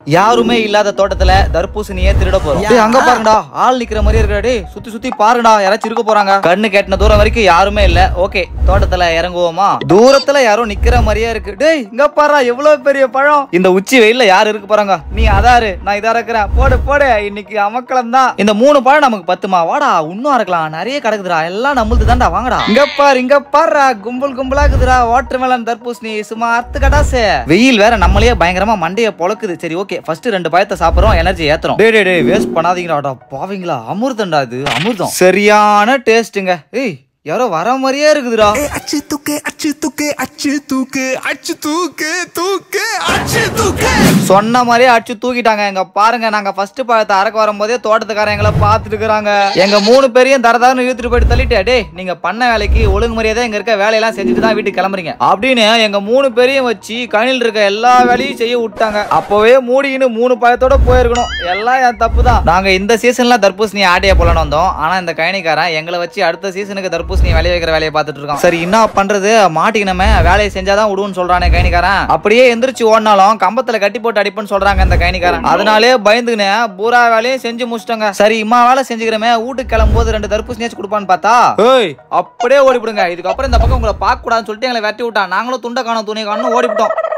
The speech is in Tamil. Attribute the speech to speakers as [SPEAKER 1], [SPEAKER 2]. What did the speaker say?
[SPEAKER 1] யாருமே இல்லாத தோட்டத்துல தர்பூசணியே திருட போறோம் டேய், அங்க பாருங்கடா ஆள் நிக்கிற மாதிரி இருக்கா டேய் சுத்தி சுத்தி பாருங்கடா யாராச்சும் இருக்க போறாங்க கண்ணு கேட்டின தூரம் வரைக்கும் யாருமே இல்ல ஓகே தோட்டத்துல இறங்குவோமா தூரத்துல யாரோ நிக்கிற மாதிரியே இருக்கு டேய் இங்க பாரு எவ்வளவு பெரிய பழம் இந்த உச்சி வெயில்ல யாரு இருக்க போறாங்க நீ அதாரு நான் இதா இருக்கிறேன் போடு போடு இன்னைக்கு அமக்கலம் தான் இந்த மூணு பழம் நமக்கு பத்துமா வாடா இன்னும் அறக்கலாம் நிறைய கிடக்குதுடா எல்லாம் நம்மளுது தான்டா வாங்கடா இங்க பாரு இங்க பாருடா கும்பல் கும்பலா இருக்குதுடா வாட்டர் மேலன் தர்பூசணி சும்மா அத்து கடாசே வெயில் வேற நம்மளையே பயங்கரமா மண்டைய பொளக்குது சரி ஓகே ஃபர்ஸ்ட் ரெண்டு பயத்தை சாப்பிடுறோம் எனர்ஜி ஏத்துறோம் டேய் டேய் டேய் வேஸ்ட் பண்ணாதீங்கடா பாவீங்களா அமிர்தம்டா இது அமிர்தம் சரியான டேஸ்ட்டுங்க ஏய் யாரோ வர மாதிரியே இருக்குதுடா
[SPEAKER 2] ஏ அச்சு தூக்கு அச்சு தூக்கு அச்சு தூக்கு அச்சு தூக்கு தூக்கு அச்சு தூக்கு
[SPEAKER 1] சொன்ன மாதிரியே அடிச்சு தூக்கிட்டாங்க எங்க பாருங்க நாங்க ஃபர்ஸ்ட் பழத்தை அறக்க வரும்போதே தோட்டத்துக்காரங்க எங்களை பார்த்துட்டு இருக்காங்க எங்க மூணு பேரையும் தரதான்னு இழுத்துட்டு போயிட்டு தள்ளிட்டு டேய் நீங்க பண்ண வேலைக்கு ஒழுங்கு மரியாதை இங்க இருக்க வேலையெல்லாம் செஞ்சுட்டு தான் வீட்டுக்கு கிளம்புறீங்க அப்படின்னு எங்க மூணு பேரையும் வச்சு கணில் இருக்க எல்லா வேலையும் செய்ய விட்டாங்க அப்பவே மூடின்னு மூணு பழத்தோட போயிருக்கணும் எல்லாம் என் தப்பு தான் நாங்க இந்த சீசன்ல தர்பூசணி ஆட்டைய போலன்னு வந்தோம் ஆனா இந்த கயனிக்காரன் எங்களை வச்சு அடுத்த சீசனுக்கு தர்பூசணி விளைய வைக்கிற வேலையை பார்த்துட்டு இருக்கான் சரி என்ன பண்றது மாட்டிக்கணுமே வேலையை செஞ்சாதான் விடுவோம்னு சொல்றானே கைனிக்காரன் அப்படியே எந்திரிச்சு ஓடினாலும் கம்பத்துல கட்டி போட்டு அடிப்புன்னு சொல்றாங்க இந்த கைனிக்காரன் அதனாலே பயந்துக்கினே பூரா வேலையும் செஞ்சு முடிச்சிட்டாங்க சரி இம்மா வேலை செஞ்சுக்கிறமே வீட்டுக்கு கிளம்பும் போது ரெண்டு தர்பூசணியாச்சும் கொடுப்பான்னு பார்த்தா ஏய் அப்படியே ஓடிவிடுங்க இதுக்கப்புறம் இந்த பக்கம் உங்களை பார்க்க கூடாதுன்னு சொல்லிட்டு எங்களை வெட்டி விட்டான் நாங்களும் துண்டை காணும் துணி காணும் ஓடிவிட்டோம்